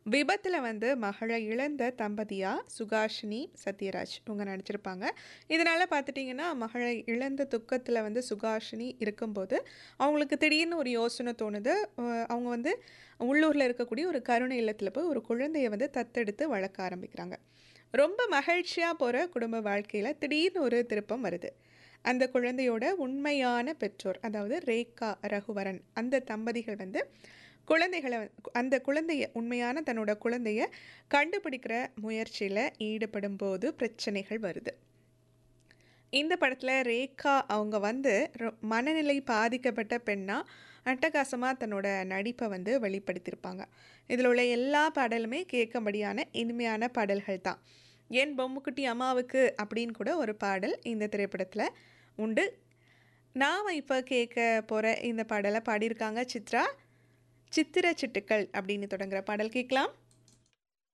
விபத்தில் வந்து மகளை இழந்த தம்பதியா சுகாஷினி சத்யராஜ் இவங்க நடிச்சிருப்பாங்க இதனால் பார்த்துட்டிங்கன்னா மகளை இழந்த துக்கத்தில் வந்து சுகாஷினி இருக்கும்போது அவங்களுக்கு திடீர்னு ஒரு யோசனை தோணுது அஹ் அவங்க வந்து உள்ளூரில் இருக்கக்கூடிய ஒரு கருணை இல்லத்தில் போய் ஒரு குழந்தையை வந்து தத்தெடுத்து வளர்க்க ஆரம்பிக்கிறாங்க ரொம்ப மகிழ்ச்சியாக போகிற குடும்ப வாழ்க்கையில் திடீர்னு ஒரு திருப்பம் வருது அந்த குழந்தையோட உண்மையான பெற்றோர் அதாவது ரேகா ரகுவரன் அந்த தம்பதிகள் வந்து குழந்தைகளை வந்து- அந்த குழந்தைய உண்மையான தன்னோட குழந்தைய கண்டுபிடிக்கிற முயற்சியில் ஈடுபடும் போது பிரச்சனைகள் வருது இந்த படத்தில் ரேகா அவங்க வந்து ரொ- மனநிலை பாதிக்கப்பட்ட பெண்ணாக அட்டகாசமாக தன்னோட நடிப்பை வந்து வெளிப்படுத்தியிருப்பாங்க இதில் உள்ள எல்லா பாடலுமே கேட்கும்படியான இனிமையான பாடல்கள் தான் என் பொம்முக்குட்டி அம்மாவுக்கு அப்படின்னு கூட ஒரு பாடல் இந்த திரைப்படத்தில் உண்டு நாம் இப்போ கேட்க போகிற இந்த பாடலை பாடியிருக்காங்க சித்ரா சித்திர சிட்டுக்கள் அப்படின்னு தொடங்குற பாடல் கேட்கலாம்